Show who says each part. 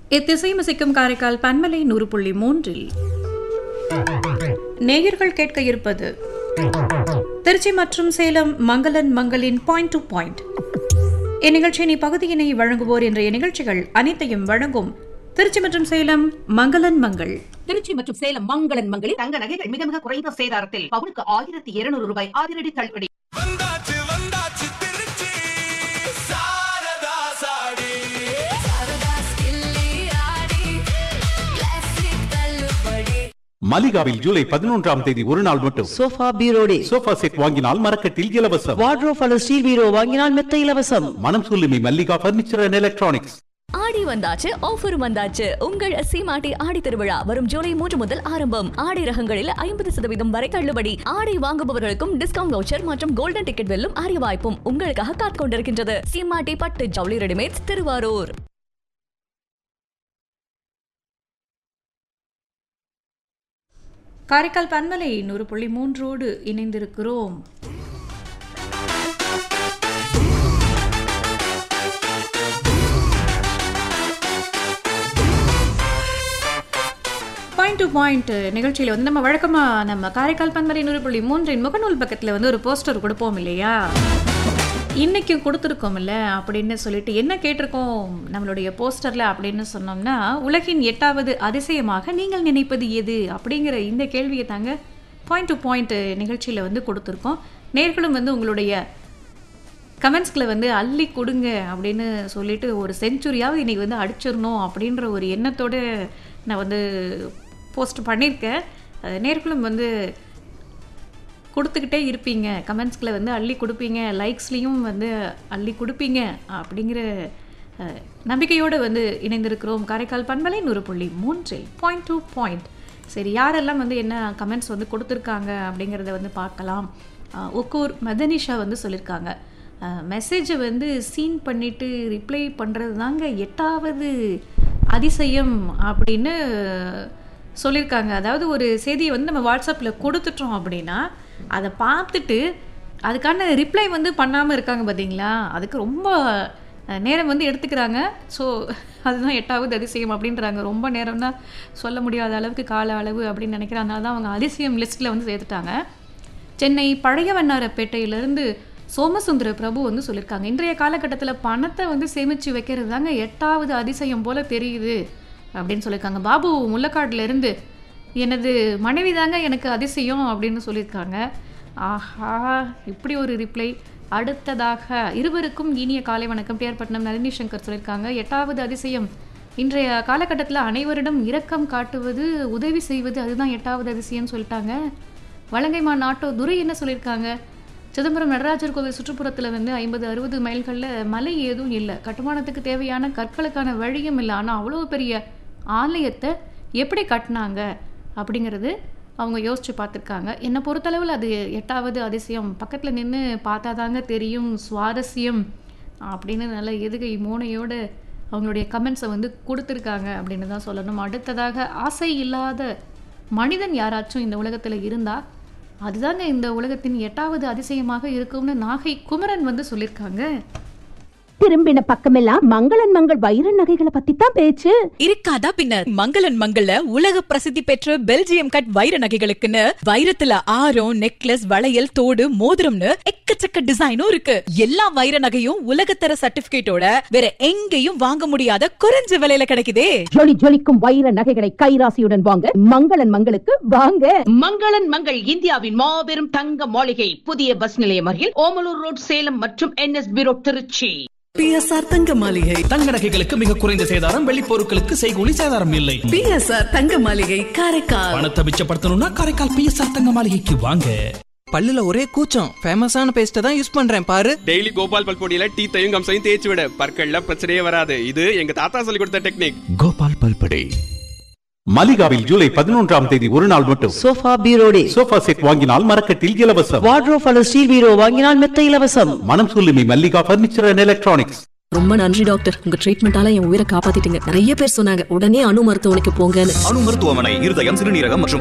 Speaker 1: இத்திசையும் இசைக்கும் காரைக்கால் பன்மலை நூறு புள்ளி மூன்றில் நேயர்கள் கேட்க இருப்பது திருச்சி மற்றும் சேலம் மங்களன் மங்களின் பாயிண்ட் டு பாயிண்ட் இந்நிகழ்ச்சியின் இப்பகுதியினை வழங்குவோர் இன்றைய நிகழ்ச்சிகள் அனைத்தையும் வழங்கும் திருச்சி மற்றும் சேலம் மங்களன் மங்கள்
Speaker 2: திருச்சி மற்றும் சேலம் மங்களன் மங்களில்
Speaker 3: தங்க நகைகள் மிக மிக குறைந்த சேதாரத்தில் பவுனுக்கு ஆயிரத்தி இருநூறு ரூபாய் அதிரடி தள்ளுபடி
Speaker 4: வந்தாச்சு வந்தாச்சு திருச்சி சாரதா சாடி
Speaker 5: மலிகாவில் ஜூலை பதினொன்றாம் தேதி ஒரு நாள் மட்டும்
Speaker 6: sofa bureau day
Speaker 5: sofa set வாங்கினால் மரக்கட்டில் இலவசம்
Speaker 6: வார்ட்ரோப் அல்லது ஸ்டீல் பீரோ வாங்கினால் மெத்த இலவசம்
Speaker 5: மனம் சொல்லுமி Mallika furniture and electronics
Speaker 7: Aadi வந்தாச்சு ஆஃபர் வந்தாச்சு உங்கள் சீமாட்டி ஆடி திருவிழா வரும் ஜூலை மூன்று முதல் ஆரம்பம் ஆடை ரகங்களில் ஐம்பது சதவீதம் வரை தள்ளுபடி ஆடை வாங்குபவர்களுக்கும் டிஸ்கவுண்ட் வவுச்சர் மற்றும் கோல்டன் டிக்கெட் வெல்லும் அரிய வாய்ப்பும் உங்களுக்காக காத்துக் கொண்டிருக்கின்றது சீமாட்டி பட்டு ஜவுளி ரெடிமேட்ஸ் திருவாரூர்
Speaker 1: காரைக்கால் பன்மலை நூறு புள்ளி மூன்றோடு இணைந்திருக்கிறோம் பாயிண்ட் டு பாயிண்ட் நிகழ்ச்சியில் வந்து நம்ம வழக்கமாக நம்ம காரைக்கால் பன்மலை நூறு புள்ளி மூன்றின் முகநூல் பக்கத்தில் வந்து ஒரு போஸ்டர் கொடுப்போம் இல்லையா இன்னைக்கும் கொடுத்துருக்கோம்ல அப்படின்னு சொல்லிட்டு என்ன கேட்டிருக்கோம் நம்மளுடைய போஸ்டரில் அப்படின்னு சொன்னோம்னா உலகின் எட்டாவது அதிசயமாக நீங்கள் நினைப்பது எது அப்படிங்கிற இந்த கேள்வியை தாங்க பாயிண்ட் டு பாயிண்ட் நிகழ்ச்சியில் வந்து கொடுத்துருக்கோம் நேர்களும் வந்து உங்களுடைய கமெண்ட்ஸ்களை வந்து அள்ளி கொடுங்க அப்படின்னு சொல்லிட்டு ஒரு செஞ்சுரியாவது இன்னைக்கு வந்து அடிச்சிடணும் அப்படின்ற ஒரு எண்ணத்தோடு நான் வந்து போஸ்ட் பண்ணியிருக்கேன் அஹ் நேர்களும் வந்து கொடுத்துக்கிட்டே இருப்பீங்க கமெண்ட்ஸ்களை வந்து அள்ளி கொடுப்பீங்க லைக்ஸ்லேயும் வந்து அள்ளி கொடுப்பீங்க அப்படிங்கிற அஹ், நம்பிக்கையோடு வந்து இணைந்திருக்கிறோம் காரைக்கால் பண்பலை நூறு புள்ளி மூன்றில் பாயிண்ட் டூ பாயிண்ட் சரி யாரெல்லாம் வந்து என்ன கமெண்ட்ஸ் வந்து கொடுத்துருக்காங்க அப்படிங்கிறத வந்து பார்க்கலாம் அஹ், ஒக்கூர் மதனிஷா வந்து சொல்லியிருக்காங்க மெசேஜை வந்து சீன் பண்ணிவிட்டு ரிப்ளை பண்ணுறது தாங்க எட்டாவது அதிசயம் அப்படின்னு சொல்லியிருக்காங்க அதாவது ஒரு செய்தியை வந்து நம்ம வாட்ஸ்அப்பில் கொடுத்துட்டோம் அப்படின்னா அதை பார்த்துட்டு அதுக்கான ரிப்ளை வந்து பண்ணாமல் இருக்காங்க பார்த்தீங்களா அதுக்கு ரொம்ப அஹ், நேரம் வந்து எடுத்துக்கிறாங்க ஸோ அதுதான் எட்டாவது அதிசயம் அப்படின்றாங்க ரொம்ப நேரம்னா சொல்ல முடியாத அளவுக்கு கால அளவு அப்படின்னு நினைக்கிறேன் அதனால தான் அவங்க அதிசயம் லிஸ்ட்டில் வந்து சேர்த்துட்டாங்க சென்னை பழைய வண்ணாரப்பேட்டையிலேருந்து சோமசுந்தர பிரபு வந்து சொல்லியிருக்காங்க இன்றைய காலகட்டத்தில் பணத்தை வந்து சேமித்து வைக்கிறது தாங்க எட்டாவது அதிசயம் போல தெரியுது அப்படின்னு சொல்லியிருக்காங்க பாபு முள்ளக்காடுல இருந்து எனது மனைவி தாங்க எனக்கு அதிசயம் அப்படின்னு சொல்லியிருக்காங்க ஆஹா இப்படி ஒரு ரிப்ளை அடுத்ததாக இருவருக்கும் இனிய காலை வணக்கம் டிஆர்பட்டினம் நளினி சங்கர் சொல்லியிருக்காங்க எட்டாவது அதிசயம் இன்றைய காலகட்டத்தில் அனைவரிடம் இரக்கம் காட்டுவது உதவி செய்வது அதுதான் எட்டாவது அதிசயம்னு சொல்லிட்டாங்க வலங்கைமா நாட்டோ துரை என்ன சொல்லியிருக்காங்க சிதம்பரம் நடராஜர் கோவில் சுற்றுப்புறத்தில் வந்து ஐம்பது அறுபது மைல்களில் மலை எதுவும் இல்லை கட்டுமானத்துக்கு தேவையான கற்களுக்கான வழியும் இல்லை ஆனால் அவ்வளோ பெரிய ஆலயத்தை எப்படி கட்டினாங்க அப்படிங்கிறது அவங்க யோசித்து பார்த்துருக்காங்க என்னை பொறுத்தளவில் அது எட்டாவது அதிசயம் பக்கத்தில் நின்று பார்த்தா தாங்க தெரியும் சுவாரஸ்யம் அப்படின்னு நல்ல எதுகை மூனையோடு அவங்களுடைய கமெண்ட்ஸை வந்து கொடுத்துருக்காங்க அப்படின்னு தான் சொல்லணும் அடுத்ததாக ஆசை இல்லாத மனிதன் யாராச்சும் இந்த உலகத்தில் இருந்தால் அதுதாங்க இந்த உலகத்தின் எட்டாவது அதிசயமாக இருக்கும்னு நாகை குமரன் வந்து சொல்லியிருக்காங்க
Speaker 8: திரும்பின பக்கமெல்லாம் மங்களன் மங்கள் வைர நகைகளை பத்தி தான் பேச்சு
Speaker 9: இருக்காதா பின்ன மங்களன் மங்கள்ல உலக பிரசித்தி பெற்ற பெல்ஜியம் கட் வைர நகைகளுக்குன்னு வைரத்துல ஆரம் நெக்லஸ் வளையல் தோடு மோதிரம்னு எக்கச்சக்க டிசைனும் இருக்கு எல்லா வைர நகையும் உலகத்தர சர்டிபிகேட்டோட வேற எங்கேயும் வாங்க முடியாத குறைஞ்ச விலையில கிடைக்குதே
Speaker 8: ஜொலி ஜொலிக்கும் வைர நகைகளை கைராசியுடன் வாங்க மங்களன் மங்களுக்கு வாங்க
Speaker 2: மங்களன் மங்கள் இந்தியாவின் மாபெரும் தங்க மாளிகை புதிய பஸ் நிலையம் அருகில் ஓமலூர் ரோட் சேலம் மற்றும் என்எஸ் பீரோ திருச்சி
Speaker 10: பிஎஸ்ஆர் தங்க மாளிகை
Speaker 11: தங்க நகைகளுக்கு மிக குறைந்த சேதாரம் வெள்ளி பொருட்களுக்கு செய்கூலி சேதாரம் இல்லை
Speaker 10: பிஎஸ்ஆர் தங்க மாளிகை காரைக்கால்
Speaker 11: பணத்தை மிச்சப்படுத்தணும்னா காரைக்கால் பிஎஸ்ஆர் தங்க மாளிகைக்கு வாங்க
Speaker 12: பல்லுல ஒரே கூச்சம் ஃபேமஸான பேஸ்ட்டை தான் யூஸ் பண்றேன் பாரு
Speaker 13: டெய்லி கோபால் பல்பொடியில டீத்தையும் கம்சையும் தேய்ச்சி விட பற்கள்ல பிரச்சனையே வராது இது எங்க தாத்தா சொல்லி கொடுத்த டெக்னிக்
Speaker 5: கோபால் பல்படே மலிகாவில் ஜூலை பதினொன்றாம் தேதி ஒரு நாள் மட்டும்
Speaker 6: sofa bureau day
Speaker 5: sofa set வாங்கினால் மரக்கட்டில் இலவசம்
Speaker 6: வார்ட்ரோப் அல்லது ஸ்டீல் பீரோ வாங்கினால் மெத்த இலவசம்
Speaker 5: மனம் சொல்லுமி மல்லிகா பர்னிச்சர் அண்ட் எலக்ட்ரானிக்ஸ்
Speaker 10: ரொம்ப நன்றி டாக்டர் உங்க ட்ரீட்மெண்டால என் உயிரை காப்பாத்திட்டீங்க நிறைய பேர் சொன்னாங்க உடனே அணு மருத்துவமனைக்கு போங்கன்னு
Speaker 14: அணு மருத்துவமனை இருதயம் சிறுநீரகம் மற்றும்